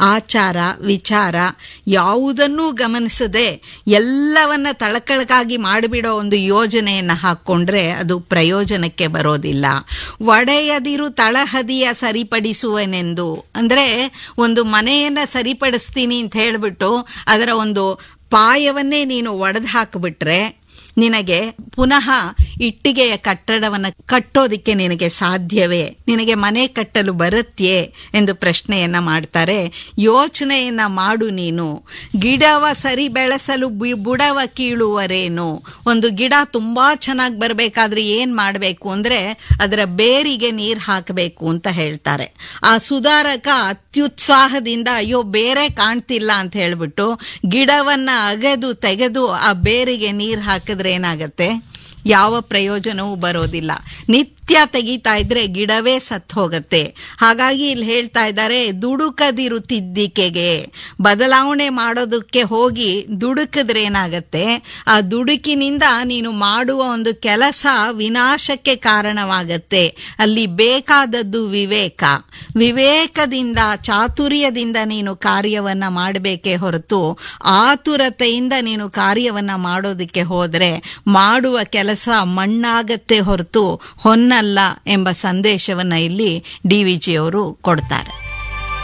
ಆಚಾರ ವಿಚಾರ ಯಾವುದನ್ನೂ ಗಮನಿಸದೆ ಎಲ್ಲವನ್ನ ತಳಕಳಕಾಗಿ ಮಾಡಿಬಿಡೋ ಒಂದು ಯೋಜನೆಯನ್ನ ಹಾಕೊಂಡ್ರೆ ಅದು ಪ್ರಯೋಜನಕ್ಕೆ ಬರೋದಿಲ್ಲ ಒಡೆಯದಿರು ತಳಹದಿಯ ಸರಿಪಡಿಸುವನೆಂದು ಅಂದ್ರೆ ಒಂದು ಮನೆಯನ್ನ ಸರಿಪಡಿಸ್ತೀನಿ ಅಂತ ಹೇಳ್ಬಿಟ್ಟು ಅದರ ಒಂದು ಪಾಯವನ್ನೇ ನೀನು ಒಡೆದು ಹಾಕಿಬಿಟ್ರೆ ನಿನಗೆ ಪುನಃ ಇಟ್ಟಿಗೆಯ ಕಟ್ಟಡವನ್ನು ಕಟ್ಟೋದಿಕ್ಕೆ ನಿನಗೆ ಸಾಧ್ಯವೇ ನಿನಗೆ ಮನೆ ಕಟ್ಟಲು ಬರುತ್ತೇ ಎಂದು ಪ್ರಶ್ನೆಯನ್ನ ಮಾಡ್ತಾರೆ ಯೋಚನೆಯನ್ನ ಮಾಡು ನೀನು ಗಿಡವ ಸರಿ ಬೆಳೆಸಲು ಬಿ- ಬುಡವ ಕೀಳುವರೇನು ಒಂದು ಗಿಡ ತುಂಬಾ ಚೆನ್ನಾಗಿ ಬರಬೇಕಾದ್ರೆ ಏನ್ ಮಾಡಬೇಕು ಅಂದ್ರೆ ಅದರ ಬೇರಿಗೆ ನೀರ್ ಹಾಕಬೇಕು ಅಂತ ಹೇಳ್ತಾರೆ ಆ ಸುಧಾರಕ ಅತ್ಯುತ್ಸಾಹದಿಂದ ಅಯ್ಯೋ ಬೇರೆ ಕಾಣ್ತಿಲ್ಲ ಅಂತ ಹೇಳ್ಬಿಟ್ಟು ಗಿಡವನ್ನ ಅಗೆದು ತೆಗೆದು ಆ ಬೇರಿಗೆ ನೀರ್ ಹಾಕಿದ್ರೆ ಏನಾಗತ್ತೆ ಯಾವ ಪ್ರಯೋಜನವೂ ಬರೋದಿಲ್ಲ ನಿತ್ಯ ತೆಗಿತಾ ಇದ್ರೆ ಗಿಡವೇ ಸತ್ ಹೋಗತ್ತೆ ಹಾಗಾಗಿ ಇಲ್ಲಿ ಹೇಳ್ತಾ ಇದ್ದಾರೆ ದುಡುಕದಿರು ತಿದ್ದಿಕೆಗೆ ಬದಲಾವಣೆ ಮಾಡೋದಕ್ಕೆ ಹೋಗಿ ದುಡುಕಿದ್ರೆ ಏನಾಗತ್ತೆ ಆ ದುಡುಕಿನಿಂದ ನೀನು ಮಾಡುವ ಒಂದು ಕೆಲಸ ವಿನಾಶಕ್ಕೆ ಕಾರಣವಾಗತ್ತೆ ಅಲ್ಲಿ ಬೇಕಾದದ್ದು ವಿವೇಕ ವಿವೇಕದಿಂದ ಚಾತುರ್ಯದಿಂದ ನೀನು ಕಾರ್ಯವನ್ನ ಮಾಡಬೇಕೇ ಹೊರತು ಆತುರತೆಯಿಂದ ನೀನು ಕಾರ್ಯವನ್ನ ಮಾಡೋದಕ್ಕೆ ಹೋದ್ರೆ ಮಾಡುವ ಕೆಲಸ ಮಣ್ಣಾಗತ್ತೆ ಹೊರತು ಹೊನ್ನಲ್ಲ ಎಂಬ ಸಂದೇಶವನ್ನ ಇಲ್ಲಿ ಡಿ ವಿ ಜಿ ಅವರು ಕೊಡ್ತಾರೆ